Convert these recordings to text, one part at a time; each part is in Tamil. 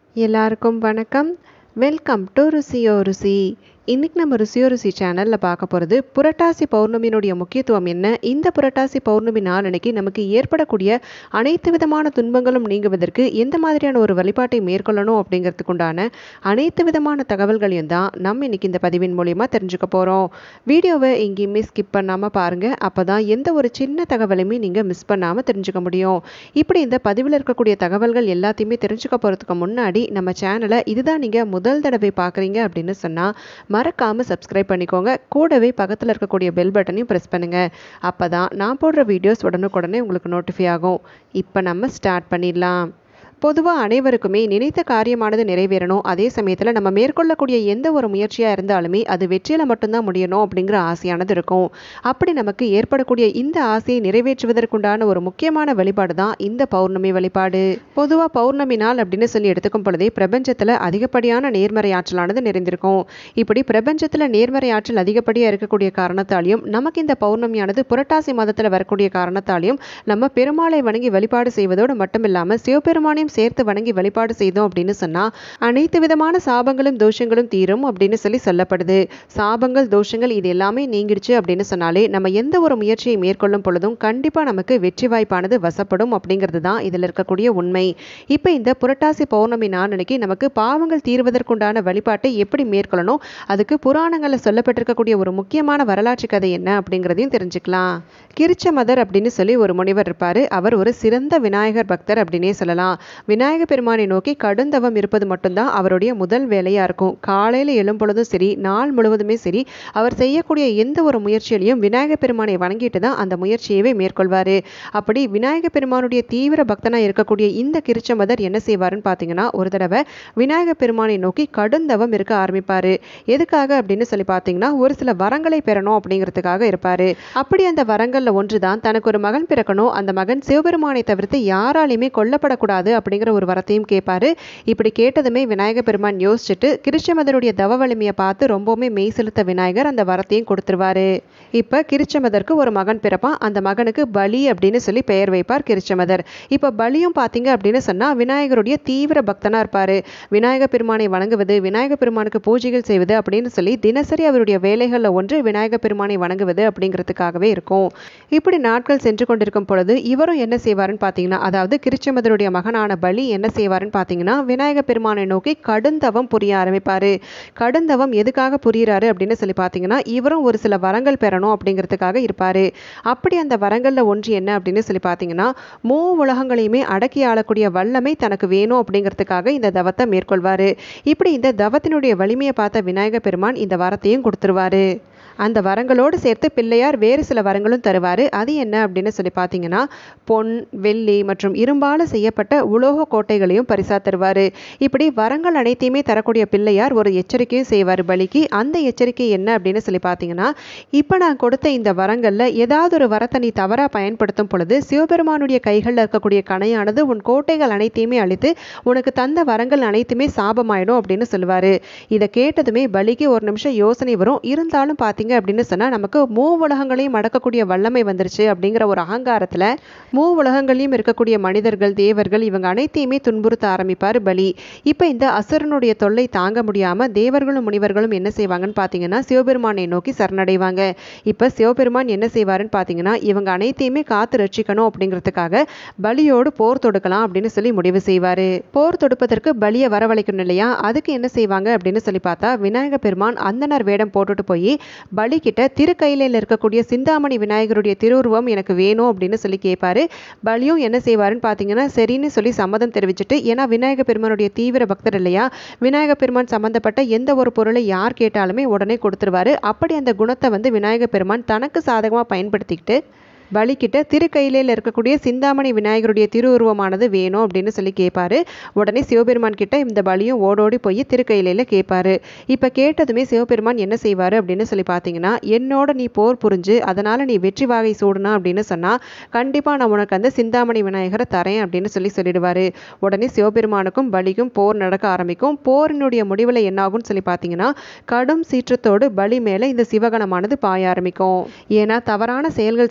எல்லாருக்கும் வணக்கம் வெல்கம் டு ருசியோ ருசி இன்றைக்கி நம்ம ருசியோ ருசி சேனலில் பார்க்க போகிறது புரட்டாசி பௌர்ணமியினுடைய முக்கியத்துவம் என்ன இந்த புரட்டாசி பௌர்ணமி நாளன்னைக்கு நமக்கு ஏற்படக்கூடிய அனைத்து விதமான துன்பங்களும் நீங்குவதற்கு எந்த மாதிரியான ஒரு வழிபாட்டை மேற்கொள்ளணும் அப்படிங்கிறதுக்குண்டான அனைத்து விதமான தகவல்களையும் தான் நம்ம இன்னைக்கு இந்த பதிவின் மூலிமா தெரிஞ்சுக்க போகிறோம் வீடியோவை எங்கேயுமே ஸ்கிப் பண்ணாமல் பாருங்கள் அப்போ தான் எந்த ஒரு சின்ன தகவலையுமே நீங்கள் மிஸ் பண்ணாமல் தெரிஞ்சுக்க முடியும் இப்படி இந்த பதிவில் இருக்கக்கூடிய தகவல்கள் எல்லாத்தையுமே தெரிஞ்சுக்க போகிறதுக்கு முன்னாடி நம்ம சேனலை இதுதான் நீங்கள் முதல் தடவை பார்க்குறீங்க அப்படின்னு சொன்னால் மறக்காமல் சப்ஸ்கிரைப் பண்ணிக்கோங்க கூடவே பக்கத்தில் இருக்கக்கூடிய பெல் பட்டனையும் ப்ரெஸ் பண்ணுங்கள் அப்போ தான் நான் போடுற வீடியோஸ் உடனுக்குடனே உங்களுக்கு நோட்டிஃபை ஆகும் இப்போ நம்ம ஸ்டார்ட் பண்ணிடலாம் பொதுவாக அனைவருக்குமே நினைத்த காரியமானது நிறைவேறணும் அதே சமயத்தில் நம்ம மேற்கொள்ளக்கூடிய எந்த ஒரு முயற்சியாக இருந்தாலுமே அது வெற்றியில் மட்டும்தான் முடியணும் அப்படிங்கிற ஆசையானது இருக்கும் அப்படி நமக்கு ஏற்படக்கூடிய இந்த ஆசையை நிறைவேற்றுவதற்குண்டான ஒரு முக்கியமான வழிபாடு தான் இந்த பௌர்ணமி வழிபாடு பொதுவாக பௌர்ணமி நாள் அப்படின்னு சொல்லி எடுத்துக்கும் பொழுதே பிரபஞ்சத்தில் அதிகப்படியான நேர்மறை ஆற்றலானது நிறைந்திருக்கும் இப்படி பிரபஞ்சத்தில் நேர்மறை ஆற்றல் அதிகப்படியாக இருக்கக்கூடிய காரணத்தாலையும் நமக்கு இந்த பௌர்ணமியானது புரட்டாசி மாதத்தில் வரக்கூடிய காரணத்தாலையும் நம்ம பெருமாளை வணங்கி வழிபாடு செய்வதோடு மட்டும் இல்லாமல் சிவபெருமானையும் சேர்த்து வணங்கி வழிபாடு செய்தோம் அப்படின்னு சொன்னால் அனைத்து விதமான சாபங்களும் தோஷங்களும் தீரும் அப்படின்னு சொல்லி சொல்லப்படுது சாபங்கள் தோஷங்கள் இது எல்லாமே நீங்கிடுச்சு அப்படின்னு சொன்னாலே நம்ம எந்த ஒரு முயற்சியை மேற்கொள்ளும் பொழுதும் கண்டிப்பாக நமக்கு வெற்றி வாய்ப்பானது வசப்படும் அப்படிங்கிறது தான் இதில் இருக்கக்கூடிய உண்மை இப்போ இந்த புரட்டாசி பௌர்ணமி நாளன்னைக்கு நமக்கு பாவங்கள் தீர்வதற்குண்டான வழிபாட்டை எப்படி மேற்கொள்ளணும் அதுக்கு புராணங்களில் சொல்லப்பட்டிருக்கக்கூடிய ஒரு முக்கியமான வரலாற்று கதை என்ன அப்படிங்கிறதையும் தெரிஞ்சுக்கலாம் கிருச்சமதர் அப்படின்னு சொல்லி ஒரு முனிவர் இருப்பார் அவர் ஒரு சிறந்த விநாயகர் பக்தர் அப்படின்னே சொல்லலாம் விநாயக பெருமானை நோக்கி கடுந்தவம் இருப்பது மட்டும்தான் அவருடைய முதல் வேலையாக இருக்கும் காலையில் எழும் பொழுதும் சரி நாள் முழுவதுமே சரி அவர் செய்யக்கூடிய எந்த ஒரு முயற்சியிலையும் விநாயக பெருமானை வணங்கிட்டு தான் அந்த முயற்சியவே மேற்கொள்வார் அப்படி விநாயக பெருமானுடைய தீவிர பக்தனாக இருக்கக்கூடிய இந்த கிருச்சமதர் என்ன செய்வாருன்னு பார்த்தீங்கன்னா ஒரு தடவை விநாயக பெருமானை நோக்கி கடுந்தவம் இருக்க ஆரம்பிப்பார் எதுக்காக அப்படின்னு சொல்லி பார்த்தீங்கன்னா ஒரு சில வரங்களை பெறணும் அப்படிங்கிறதுக்காக இருப்பார் அப்படி அந்த வரங்களில் ஒன்று தான் தனக்கு ஒரு மகன் பிறக்கணும் அந்த மகன் சிவபெருமானை தவிர்த்து யாராலையுமே கொல்லப்படக்கூடாது அப்படிங்கிற ஒரு வரத்தையும் கேட்பாரு இப்படி கேட்டதுமே விநாயக பெருமான் யோசிச்சுட்டு கிருச்சமதருடைய தவ வலிமையை பார்த்து ரொம்பவுமே மெய் செலுத்த விநாயகர் அந்த வரத்தையும் கொடுத்துருவாரு இப்போ கிருச்சமதருக்கு ஒரு மகன் பிறப்பான் அந்த மகனுக்கு பலி அப்படின்னு சொல்லி பெயர் வைப்பார் கிருச்சமதர் இப்போ பலியும் பார்த்தீங்க அப்படின்னு சொன்னால் விநாயகருடைய தீவிர பக்தனாக இருப்பார் விநாயக பெருமானை வணங்குவது விநாயக பெருமானுக்கு பூஜைகள் செய்வது அப்படின்னு சொல்லி தினசரி அவருடைய வேலைகளில் ஒன்று விநாயக பெருமானை வணங்குவது அப்படிங்கிறதுக்காகவே இருக்கும் இப்படி நாட்கள் சென்று கொண்டிருக்கும் பொழுது இவரும் என்ன செய்வாருன்னு பார்த்தீங்கன்னா அதாவது கிருச்சமதருடைய மகனான பலி என்ன செய்வாருன்னு பார்த்தீங்கன்னா விநாயக பெருமானை நோக்கி கடுந்தவம் புரிய ஆரம்பிப்பார் கடுந்தவம் எதுக்காக புரிகிறாரு அப்படின்னு சொல்லி பார்த்தீங்கன்னா இவரும் ஒரு சில வரங்கள் பெறணும் அப்படிங்கிறதுக்காக இருப்பார் அப்படி அந்த வரங்களில் ஒன்று என்ன அப்படின்னு சொல்லி பார்த்தீங்கன்னா மூ உலகங்களையுமே அடக்கி ஆளக்கூடிய வல்லமை தனக்கு வேணும் அப்படிங்கிறதுக்காக இந்த தவத்தை மேற்கொள்வார் இப்படி இந்த தவத்தினுடைய வலிமையை பார்த்த விநாயக பெருமான் இந்த வரத்தையும் கொடுத்துருவாரு அந்த வரங்களோடு சேர்த்து பிள்ளையார் வேறு சில வரங்களும் தருவார் அது என்ன அப்படின்னு சொல்லி பார்த்தீங்கன்னா பொன் வெள்ளி மற்றும் இரும்பால் செய்யப்பட்ட உலோக கோட்டைகளையும் பரிசா தருவார் இப்படி வரங்கள் அனைத்தையுமே தரக்கூடிய பிள்ளையார் ஒரு எச்சரிக்கையும் செய்வார் பலிக்கு அந்த எச்சரிக்கை என்ன அப்படின்னு சொல்லி பார்த்தீங்கன்னா இப்போ நான் கொடுத்த இந்த வரங்களில் ஏதாவது ஒரு வரத்தை நீ தவறாக பயன்படுத்தும் பொழுது சிவபெருமானுடைய கைகளில் இருக்கக்கூடிய கணையானது உன் கோட்டைகள் அனைத்தையுமே அழித்து உனக்கு தந்த வரங்கள் அனைத்துமே சாபமாயிடும் அப்படின்னு சொல்லுவார் இதை கேட்டதுமே பலிக்கு ஒரு நிமிஷம் யோசனை வரும் இருந்தாலும் பார்த்தீங்க பார்த்தீங்க அப்படின்னு சொன்னால் நமக்கு மூ உலகங்களையும் அடக்கக்கூடிய வல்லமை வந்துருச்சு அப்படிங்கிற ஒரு அகங்காரத்தில் மூ உலகங்களையும் இருக்கக்கூடிய மனிதர்கள் தேவர்கள் இவங்க அனைத்தையுமே துன்புறுத்த ஆரம்பிப்பார் பலி இப்போ இந்த அசுரனுடைய தொல்லை தாங்க முடியாமல் தேவர்களும் முனிவர்களும் என்ன செய்வாங்கன்னு பார்த்தீங்கன்னா சிவபெருமானை நோக்கி சரணடைவாங்க இப்போ சிவபெருமான் என்ன செய்வாருன்னு பார்த்தீங்கன்னா இவங்க அனைத்தையுமே காத்து ரட்சிக்கணும் அப்படிங்கிறதுக்காக பலியோடு போர் தொடுக்கலாம் அப்படின்னு சொல்லி முடிவு செய்வார் போர் தொடுப்பதற்கு பலியை வரவழைக்கணும் இல்லையா அதுக்கு என்ன செய்வாங்க அப்படின்னு சொல்லி பார்த்தா விநாயக பெருமான் அந்தனர் வேடம் போட்டுட்டு போய் பலிக்கிட்ட திருக்கையிலையில் இருக்கக்கூடிய சிந்தாமணி விநாயகருடைய திருவுருவம் எனக்கு வேணும் அப்படின்னு சொல்லி கேட்பாரு பலியும் என்ன செய்வாருன்னு பார்த்தீங்கன்னா சரின்னு சொல்லி சம்மதம் தெரிவிச்சுட்டு ஏன்னா விநாயக பெருமானுடைய தீவிர பக்தர் இல்லையா விநாயக பெருமான் சம்மந்தப்பட்ட எந்த ஒரு பொருளை யார் கேட்டாலுமே உடனே கொடுத்துருவாரு அப்படி அந்த குணத்தை வந்து விநாயக பெருமான் தனக்கு சாதகமாக பயன்படுத்திக்கிட்டு பலிக்கிட்ட திருக்கையிலையில் இருக்கக்கூடிய சிந்தாமணி விநாயகருடைய திருவுருவமானது வேணும் அப்படின்னு சொல்லி கேட்பாரு உடனே சிவபெருமான் கிட்ட இந்த பலியும் ஓடோடி போய் திருக்கையிலையில் கேட்பாரு இப்போ கேட்டதுமே சிவபெருமான் என்ன செய்வார் அப்படின்னு சொல்லி பார்த்தீங்கன்னா என்னோட நீ போர் புரிஞ்சு அதனால் நீ வெற்றி வாகை சூடணும் அப்படின்னு சொன்னால் கண்டிப்பாக நான் உனக்கு அந்த சிந்தாமணி விநாயகரை தரேன் அப்படின்னு சொல்லி சொல்லிடுவார் உடனே சிவபெருமானுக்கும் பலிக்கும் போர் நடக்க ஆரம்பிக்கும் போரினுடைய முடிவில் என்னாகும்னு சொல்லி பார்த்தீங்கன்னா கடும் சீற்றத்தோடு பலி மேலே இந்த சிவகணமானது பாய ஆரம்பிக்கும் ஏன்னா தவறான செயல்கள் செய்து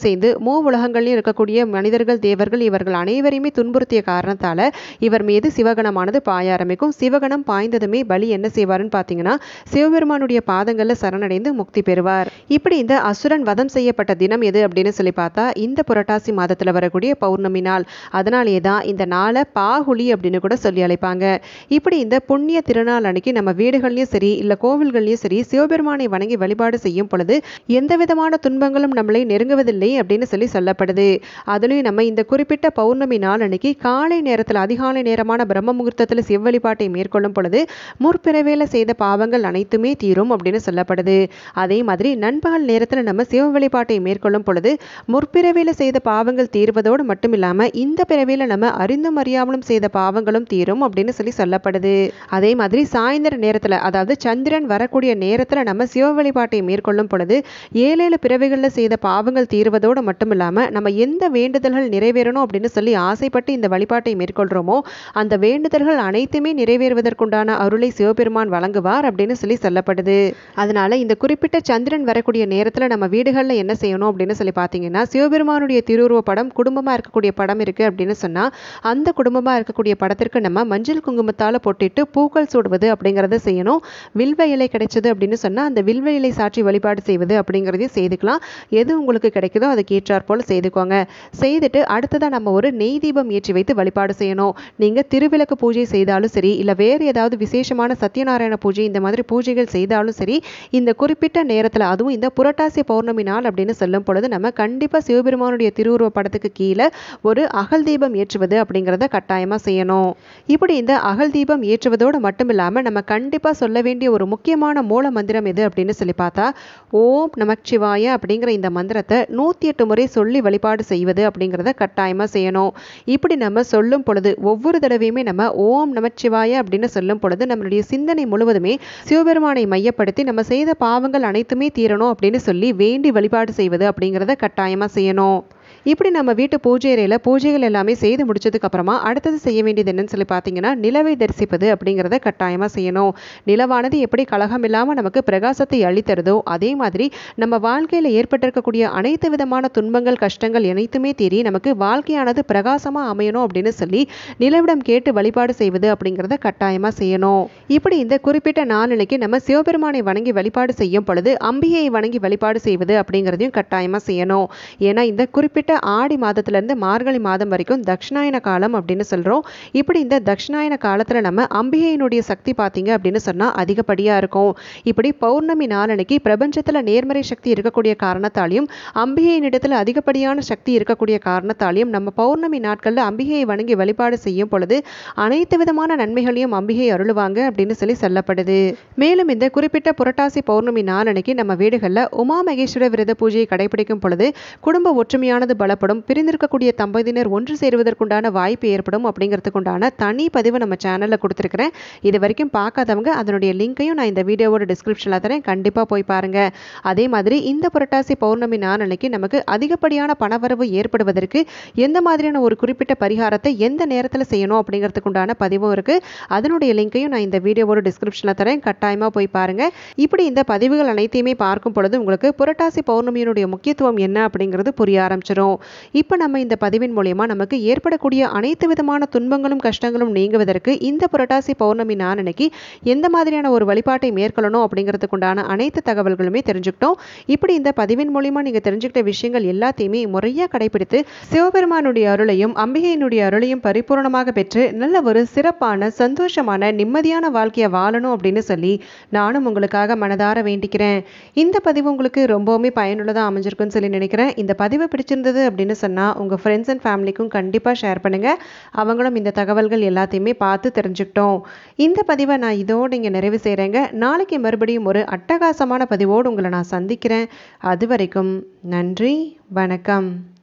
மூ உலகங்கள்லையும் இருக்கக்கூடிய மனிதர்கள் தேவர்கள் இவர்கள் அனைவரையுமே துன்புறுத்திய காரணத்தால் இவர் மீது சிவகணமானது பாய ஆரம்பிக்கும் சிவகணம் பாய்ந்ததுமே பலி என்ன செய்வாருன்னு பார்த்தீங்கன்னா சிவபெருமானுடைய பாதங்களில் சரணடைந்து முக்தி பெறுவார் இப்படி இந்த அசுரன் வதம் செய்யப்பட்ட தினம் எது அப்படின்னு சொல்லி பார்த்தா இந்த புரட்டாசி மாதத்தில் வரக்கூடிய பௌர்ணமி நாள் அதனாலேயே தான் இந்த நாளை பாகுலி அப்படின்னு கூட சொல்லி அழைப்பாங்க இப்படி இந்த புண்ணிய திருநாள் அன்னைக்கு நம்ம வீடுகள்லையும் சரி இல்லை கோவில்கள்லையும் சரி சிவபெருமானை வணங்கி வழிபாடு செய்யும் பொழுது எந்த விதமான துன்பங்களும் நம்மளை நெருங்குவதில்லை அப்படின்னு சொல்லி சொல்லப்படுது அதுலேயும் நம்ம இந்த குறிப்பிட்ட பௌர்ணமி நாள் அன்னைக்கு காலை நேரத்தில் அதிகாலை நேரமான பிரம்ம முகூர்த்தத்தில் சிவ வழிபாட்டை மேற்கொள்ளும் பொழுது முற்பிறவையில் செய்த பாவங்கள் அனைத்துமே தீரும் அப்படின்னு சொல்லப்படுது அதே மாதிரி நண்பகல் நேரத்தில் நம்ம சிவ வழிபாட்டை மேற்கொள்ளும் பொழுது முற்பிறவையில் செய்த பாவங்கள் தீர்வதோடு மட்டும் இல்லாமல் இந்த பிறவியில் நம்ம அறிந்தும் அறியாமலும் செய்த பாவங்களும் தீரும் அப்படின்னு சொல்லி சொல்லப்படுது அதே மாதிரி சாயந்தர நேரத்தில் அதாவது சந்திரன் வரக்கூடிய நேரத்தில் நம்ம சிவ வழிபாட்டை மேற்கொள்ளும் பொழுது ஏழேழு பிறவிகளில் செய்த பாவங்கள் தீர்வதோடு மட்டும் இல்லாமல் நம்ம எந்த வேண்டுதல்கள் நிறைவேறணும் அப்படின்னு சொல்லி ஆசைப்பட்டு இந்த வழிபாட்டை மேற்கொள்கிறோமோ அந்த வேண்டுதல்கள் அனைத்துமே நிறைவேறுவதற்குண்டான அருளை சிவபெருமான் வழங்குவார் அப்படின்னு சொல்லி சொல்லப்படுது அதனால இந்த குறிப்பிட்ட சந்திரன் வரக்கூடிய நேரத்தில் நம்ம வீடுகளில் என்ன செய்யணும் அப்படின்னு சொல்லி பார்த்தீங்கன்னா சிவபெருமானுடைய திருவுருவ படம் குடும்பமாக இருக்கக்கூடிய படம் இருக்குது அப்படின்னு சொன்னால் அந்த குடும்பமாக இருக்கக்கூடிய படத்திற்கு நம்ம மஞ்சள் குங்குமத்தால் பொட்டிட்டு பூக்கள் சூடுவது அப்படிங்கிறத செய்யணும் வில்வ இலை கிடைச்சது அப்படின்னு சொன்னால் அந்த வில்வ இலை சாட்சி வழிபாடு செய்வது அப்படிங்கிறதையும் செய்துக்கலாம் எது உங்களுக்கு கிடைக்குதோ அதுக்கு ஏற்றாற் போல் செய்துக்கோங்க செய்துட்டு அடுத்ததாக நம்ம ஒரு நெய் தீபம் ஏற்றி வைத்து வழிபாடு செய்யணும் நீங்கள் திருவிளக்கு பூஜை செய்தாலும் சரி இல்லை வேறு ஏதாவது விசேஷமான சத்யநாராயண பூஜை இந்த மாதிரி பூஜைகள் செய்தாலும் சரி இந்த குறிப்பிட்ட நேரத்தில் அதுவும் இந்த புரட்டாசி பௌர்ணமி நாள் அப்படின்னு சொல்லும் பொழுது நம்ம கண்டிப்பாக சிவபெருமானுடைய திருவுருவ படத்துக்கு கீழே ஒரு அகல் தீபம் ஏற்றுவது அப்படிங்கிறத கட்டாயமாக செய்யணும் இப்படி இந்த அகல் தீபம் ஏற்றுவதோடு மட்டும் இல்லாமல் நம்ம கண்டிப்பாக சொல்ல வேண்டிய ஒரு முக்கியமான மூல மந்திரம் எது அப்படின்னு சொல்லி பார்த்தா ஓம் நமச்சிவாய அப்படிங்கிற இந்த மந்திரத்தை நூற்றி எட்டு முறை சொல்லி வழிபாடு செய்வது அப்படிங்கிறத கட்டாயமாக செய்யணும் இப்படி நம்ம சொல்லும் பொழுது ஒவ்வொரு தடவையுமே நம்ம ஓம் நமச்சிவாய அப்படின்னு சொல்லும் பொழுது நம்மளுடைய சிந்தனை முழுவதுமே சிவபெருமானை மையப்படுத்தி நம்ம செய்த பாவங்கள் அனைத்துமே தீரணும் அப்படின்னு சொல்லி வேண்டி வழிபாடு செய்வது அப்படிங்கிறத கட்டாயமாக செய்யணும் இப்படி நம்ம வீட்டு பூஜை அறையில் பூஜைகள் எல்லாமே செய்து முடிச்சதுக்கு அப்புறமா அடுத்தது செய்ய வேண்டியது என்னன்னு சொல்லி பார்த்தீங்கன்னா நிலவை தரிசிப்பது அப்படிங்கிறத கட்டாயமாக செய்யணும் நிலவானது எப்படி கலகம் இல்லாமல் நமக்கு பிரகாசத்தை அளித்தருதோ அதே மாதிரி நம்ம வாழ்க்கையில் ஏற்பட்டிருக்கக்கூடிய அனைத்து விதமான துன்பங்கள் கஷ்டங்கள் அனைத்துமே தேறி நமக்கு வாழ்க்கையானது பிரகாசமாக அமையணும் அப்படின்னு சொல்லி நிலவிடம் கேட்டு வழிபாடு செய்வது அப்படிங்கிறத கட்டாயமாக செய்யணும் இப்படி இந்த குறிப்பிட்ட நாளிலைக்கு நம்ம சிவபெருமானை வணங்கி வழிபாடு செய்யும் பொழுது அம்பிகையை வணங்கி வழிபாடு செய்வது அப்படிங்கிறதையும் கட்டாயமாக செய்யணும் ஏன்னா இந்த குறிப்பிட்ட ஆடி மாதத்துலேருந்து மார்கழி மாதம் வரைக்கும் தட்சிணாயன காலம் அப்படின்னு சொல்கிறோம் இப்படி இந்த தட்சிணாயன காலத்தில் நம்ம அம்பிகையினுடைய சக்தி பார்த்தீங்க அப்படின்னு சொன்னால் அதிகப்படியாக இருக்கும் இப்படி பௌர்ணமி நாளன்னைக்கு பிரபஞ்சத்தில் நேர்மறை சக்தி இருக்கக்கூடிய காரணத்தாலையும் அம்பிகையினிடத்தில் அதிகப்படியான சக்தி இருக்கக்கூடிய காரணத்தாலையும் நம்ம பௌர்ணமி நாட்களில் அம்பிகையை வணங்கி வழிபாடு செய்யும் பொழுது அனைத்து விதமான நன்மைகளையும் அம்பிகை அருளுவாங்க அப்படின்னு சொல்லி சொல்லப்படுது மேலும் இந்த குறிப்பிட்ட புரட்டாசி பௌர்ணமி நாளன்னைக்கு நம்ம வீடுகளில் உமா மகேஸ்வர விரத பூஜையை கடைபிடிக்கும் பொழுது குடும்ப ஒற்றுமையானது பலப்படும் பிரிந்திருக்கக்கூடிய தம்பதியினர் ஒன்று சேருவதற்குண்டான வாய்ப்பு ஏற்படும் அப்படிங்கிறதுக்குண்டான தனி பதிவு நம்ம சேனலில் கொடுத்துருக்கிறேன் இது வரைக்கும் பார்க்காதவங்க அதனுடைய லிங்க்கையும் நான் இந்த வீடியோவோட டிஸ்கிரிப்ஷனில் தரேன் கண்டிப்பாக போய் பாருங்க அதே மாதிரி இந்த புரட்டாசி பௌர்ணமி நாள் அன்னைக்கு நமக்கு அதிகப்படியான பணவரவு ஏற்படுவதற்கு எந்த மாதிரியான ஒரு குறிப்பிட்ட பரிகாரத்தை எந்த நேரத்தில் செய்யணும் அப்படிங்கிறதுக்குண்டான பதிவும் இருக்குது அதனுடைய லிங்க்கையும் நான் இந்த வீடியோவோட டிஸ்கிரிப்ஷனில் தரேன் கட்டாயமாக போய் பாருங்க இப்படி இந்த பதிவுகள் அனைத்தையுமே பார்க்கும் பொழுது உங்களுக்கு புரட்டாசி பௌர்ணமியினுடைய முக்கியத்துவம் என்ன அப்படிங்கிறது புரிய ஆரம்பிச்சிடும் இப்போ நம்ம இந்த பதிவின் மூலயமா நமக்கு ஏற்படக்கூடிய அனைத்து விதமான துன்பங்களும் கஷ்டங்களும் நீங்குவதற்கு இந்த புரட்டாசி பௌர்ணமி நாள் அன்னைக்கு எந்த மாதிரியான ஒரு வழிபாட்டை மேற்கொள்ளணும் அப்படிங்கிறதுக்குண்டான அனைத்து தகவல்களுமே தெரிஞ்சுக்கிட்டோம் இப்படி இந்த பதிவின் மூலியமா நீங்கள் தெரிஞ்சுக்கிட்ட விஷயங்கள் எல்லாத்தையுமே முறையாக கடைபிடித்து சிவபெருமானுடைய அருளையும் அம்பிகையினுடைய அருளையும் பரிபூர்ணமாக பெற்று நல்ல ஒரு சிறப்பான சந்தோஷமான நிம்மதியான வாழ்க்கையை வாழணும் அப்படின்னு சொல்லி நானும் உங்களுக்காக மனதார வேண்டிக்கிறேன் இந்த பதிவு உங்களுக்கு ரொம்பவுமே பயனுள்ளதாக அமைஞ்சிருக்குன்னு சொல்லி நினைக்கிறேன் இந்த பதிவை பிடிச்சிருந்தது அப்படின்னு சொன்னால் உங்கள் ஃப்ரெண்ட்ஸ் அண்ட் ஃபேமிலிக்கும் கண்டிப்பாக ஷேர் பண்ணுங்கள் அவங்களும் இந்த தகவல்கள் எல்லாத்தையுமே பார்த்து தெரிஞ்சுக்கிட்டோம் இந்த பதிவை நான் இதோடு இங்கே நிறைவு செய்கிறேங்க நாளைக்கு மறுபடியும் ஒரு அட்டகாசமான பதிவோடு உங்களை நான் சந்திக்கிறேன் அது வரைக்கும் நன்றி வணக்கம்